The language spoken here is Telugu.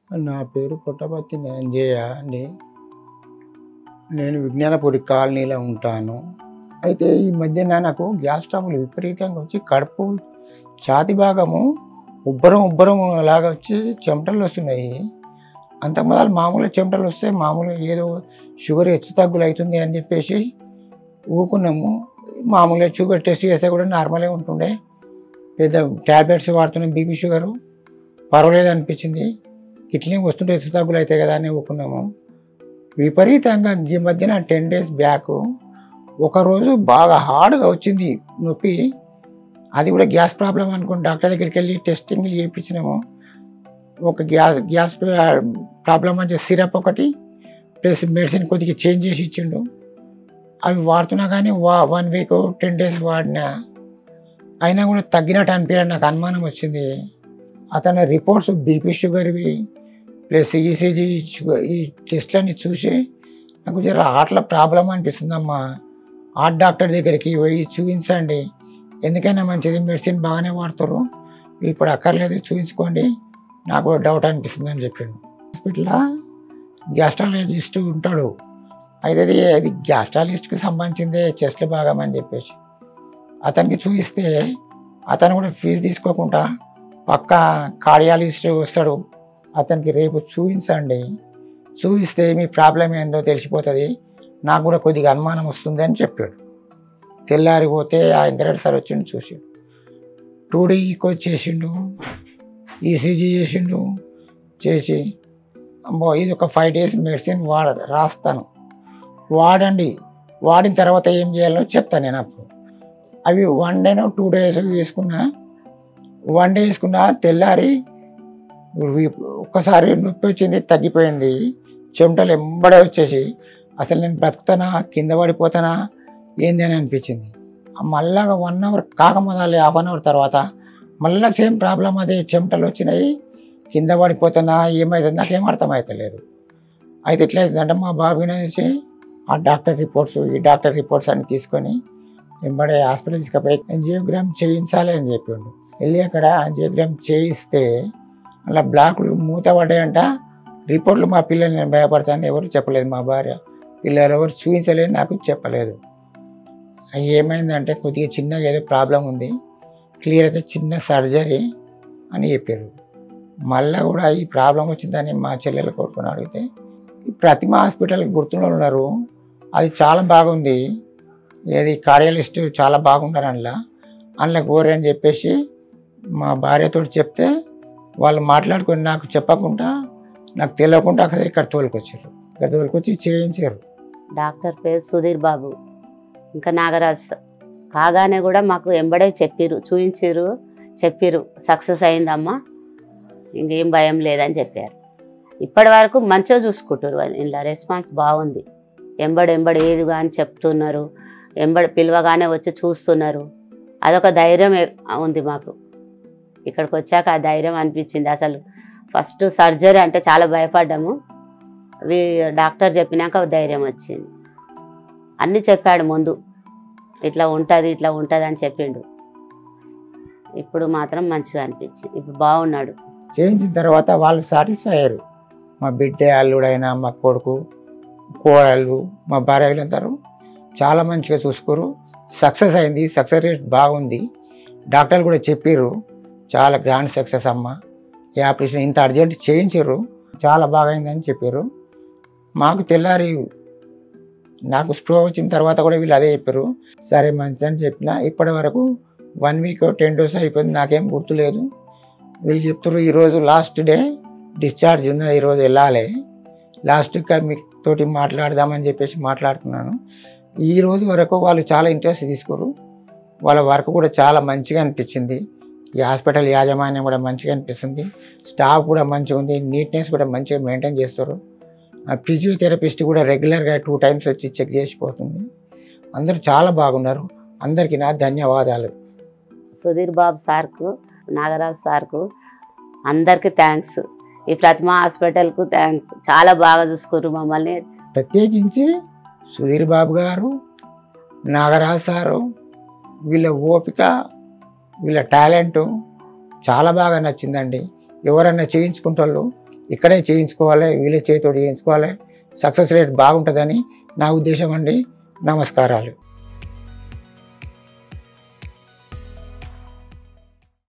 నా పేరు పుట్టపర్తి నంజయ్య అండి నేను విజ్ఞానపురి కాలనీలో ఉంటాను అయితే ఈ మధ్యన నాకు గ్యాస్ ట్రబుల్ విపరీతంగా వచ్చి కడుపు ఛాతి భాగము ఉబ్బరం ఉబ్బరం లాగా వచ్చి చెమటలు వస్తున్నాయి అంత మొదలు మామూలుగా చెమటలు వస్తే మామూలుగా ఏదో షుగర్ హెచ్చు తగ్గులు అవుతుంది అని చెప్పేసి ఊకున్నాము మామూలుగా షుగర్ టెస్ట్ చేస్తే కూడా నార్మలే ఉంటుండే పెద్ద ట్యాబ్లెట్స్ వాడుతున్నాం బీపీ షుగరు పర్వాలేదు అనిపించింది ఇట్లనే వస్తుంటే హెచ్చు తగ్గులు అవుతాయి కదా అని ఊకున్నాము విపరీతంగా ఈ మధ్యన టెన్ డేస్ బ్యాక్ ఒకరోజు బాగా హార్డ్గా వచ్చింది నొప్పి అది కూడా గ్యాస్ ప్రాబ్లం అనుకుని డాక్టర్ దగ్గరికి వెళ్ళి టెస్టింగ్ చేయించినాము ఒక గ్యాస్ గ్యాస్ ప్రాబ్లం అని సిరప్ ఒకటి ప్లస్ మెడిసిన్ కొద్దిగా చేంజ్ చేసి ఇచ్చిండు అవి వాడుతున్నా కానీ వా వన్ వీక్ టెన్ డేస్ వాడినా అయినా కూడా తగ్గినట్టు అనిపించాలి నాకు అనుమానం వచ్చింది అతని రిపోర్ట్స్ బీపీ షుగర్వి ప్లస్ ఈసీజీ షుగర్ ఈ టెస్ట్లన్నీ చూసి నాకు జర హార్ట్లో ప్రాబ్లం అనిపిస్తుందమ్మా హార్ట్ డాక్టర్ దగ్గరికి పోయి చూపించండి ఎందుకైనా మంచిది మెడిసిన్ బాగానే వాడతారు ఇప్పుడు అక్కర్లేదు చూపించుకోండి నాకు డౌట్ అనిపిస్తుంది అని చెప్పిండు హాస్పిటల్లో గ్యాస్ట్రాలజిస్ట్ ఉంటాడు అయితే అది అది గ్యాస్ట్రాలజిస్ట్కి సంబంధించిందే చెస్ట్ల భాగం అని చెప్పేసి అతనికి చూపిస్తే అతను కూడా ఫీజు తీసుకోకుండా పక్క కార్డియాలజిస్ట్ వస్తాడు అతనికి రేపు చూపించండి చూపిస్తే మీ ప్రాబ్లం ఏందో తెలిసిపోతుంది నాకు కూడా కొద్దిగా అనుమానం వస్తుంది అని చెప్పాడు తెల్లారిపోతే ఆ ఇంద్రెడ్ సార్ వచ్చిండు చూసిండు టూ డీ ఈకోచ్ చేసిండు ఈసీజీ చేసిండు చేసి అమ్మో ఇది ఒక ఫైవ్ డేస్ మెడిసిన్ వాడ రాస్తాను వాడండి వాడిన తర్వాత ఏం చేయాలో చెప్తాను నేను అప్పుడు అవి వన్ డేనో టూ డేస్ వేసుకున్నా వన్ డే వేసుకున్నా తెల్లారి వీ- ఒక్కసారి నొప్పి వచ్చింది తగ్గిపోయింది చెమటలు ఎంబడే వచ్చేసి అసలు నేను బ్రతుకుతానా కింద పడిపోతానా ఏంది అని అనిపించింది మళ్ళా వన్ అవర్ కాకముందాలి హాఫ్ అన్ అవర్ తర్వాత మళ్ళీ సేమ్ ప్రాబ్లం అదే చెమటలు వచ్చినాయి కింద పడిపోతున్నా ఏమవుతుంది నాకేం అర్థమవుతలేదు అయితే ఎట్లయితుందంటే మా బాబు అనేసి ఆ డాక్టర్ రిపోర్ట్స్ ఈ డాక్టర్ రిపోర్ట్స్ అన్ని తీసుకొని వెంబడే హాస్పిటల్ తీసుకుపోయి యాంజియోగ్రామ్ చేయించాలి అని చెప్పిండు వెళ్ళి అక్కడ యాంజియోగ్రామ్ చేయిస్తే అలా బ్లాకులు మూత పడ్డాయంట రిపోర్ట్లు మా పిల్లలు నేను భయపడతాను ఎవరు చెప్పలేదు మా భార్య పిల్లలు ఎవరు చూపించలేదు నాకు చెప్పలేదు అవి ఏమైందంటే కొద్దిగా చిన్నగా ఏదో ప్రాబ్లం ఉంది క్లియర్ అయితే చిన్న సర్జరీ అని చెప్పారు మళ్ళీ కూడా ఈ ప్రాబ్లం వచ్చిందని మా చెల్లెలు కొడుకుని అడిగితే ఈ ప్రతిమ హాస్పిటల్ గుర్తులో ఉన్నారు అది చాలా బాగుంది ఏది కార్డియాలిస్ట్ చాలా బాగున్నారు అందులో అందులో కోరి అని చెప్పేసి మా భార్యతో చెప్తే వాళ్ళు మాట్లాడుకొని నాకు చెప్పకుండా నాకు తెలియకుండా అక్కడ ఇక్కడ తోలుకొచ్చారు ఇక్కడ తోలుకొచ్చి చేయించారు డాక్టర్ పేరు సుధీర్ బాబు ఇంకా నాగరాజ్ సార్. కాగానే కూడా మాకు ఎంబడే చెప్పిర్రు చూయించిర్రు చెప్పిర్రు సక్సెస్ అయిందమ్మా ఇంకేం భయం లేదని చెప్పారు ఇప్పటి వరకు మంచిగా చూసుకుంటారు ఇలా రెస్పాన్స్ బాగుంది ఎంబడి ఎంబడి ఏది కానీ చెప్తున్నారు ఎంబడి పిలవగానే వచ్చి చూస్తున్నారు అదొక ధైర్యం ఎ- ఉంది మాకు ఇక్కడికి వచ్చాక ఆ ధైర్యం అనిపించింది అసలు ఫస్ట్ సర్జరీ అంటే చాలా భయపడ్డాము వీ డాక్టర్ చెప్పినాక ధైర్యం వచ్చింది అన్నీ చెప్పాడు ముందు ఇట్లా ఉంటుంది ఇట్లా ఉంటుంది అని చెప్పిండు ఇప్పుడు మాత్రం మంచిగా అనిపించింది ఇప్పుడు బాగున్నాడు చేయించిన తర్వాత వాళ్ళు సాటిస్ఫై అయ్యారు మా బిడ్డ అల్లుడైనా మా కొడుకు కోడళ్ళు మా భార్య వీళ్ళందరూ చాలా మంచిగా చూసుకోరు సక్సెస్ అయింది సక్సెస్ రేట్ బాగుంది డాక్టర్లు కూడా చెప్పారు చాలా గ్రాండ్ సక్సెస్ అమ్మ ఈ ఆపరేషన్ ఇంత అర్జెంట్ చేయించారు చాలా బాగా అయిందని చెప్పారు మాకు తెల్లారి నాకు స్ప్రో వచ్చిన తర్వాత కూడా వీళ్ళు అదే చెప్పారు సరే మంచిది అని చెప్పిన ఇప్పటి వరకు వన్ వీక్ టెన్ డేస్ అయిపోయింది నాకేం గుర్తులేదు వీళ్ళు చెప్తారు ఈరోజు లాస్ట్ డే డిశ్చార్జ్ ఉన్నది ఈరోజు వెళ్ళాలి లాస్ట్గా మీకు తోటి మాట్లాడదామని చెప్పేసి మాట్లాడుతున్నాను ఈ రోజు వరకు వాళ్ళు చాలా ఇంట్రెస్ట్ తీసుకోరు వాళ్ళ వర్క్ కూడా చాలా మంచిగా అనిపించింది ఈ హాస్పిటల్ యాజమాన్యం కూడా మంచిగా అనిపిస్తుంది స్టాఫ్ కూడా మంచిగా ఉంది నీట్నెస్ కూడా మంచిగా మెయింటైన్ చేస్తారు ఫిజియోథెరపిస్ట్ కూడా రెగ్యులర్గా టూ టైమ్స్ వచ్చి చెక్ చేసిపోతుంది అందరూ చాలా బాగున్నారు అందరికీ నా ధన్యవాదాలు సుధీర్ బాబు సార్కు నాగరాజ్ సార్కు అందరికీ థ్యాంక్స్ ఈ ప్రతిమ హాస్పిటల్కు థ్యాంక్స్ చాలా బాగా చూసుకుర్రు మమ్మల్ని ప్రత్యేకించి సుధీర్ బాబు గారు నాగరాజ్ సారు వీళ్ళ ఓపిక వీళ్ళ టాలెంటు చాలా బాగా నచ్చిందండి ఎవరన్నా చేయించుకుంటారు ఇక్కడే చేయించుకోవాలి వీళ్ళ చేతితో చేయించుకోవాలి సక్సెస్ రేట్ బాగుంటుందని నా ఉద్దేశం అండి నమస్కారాలు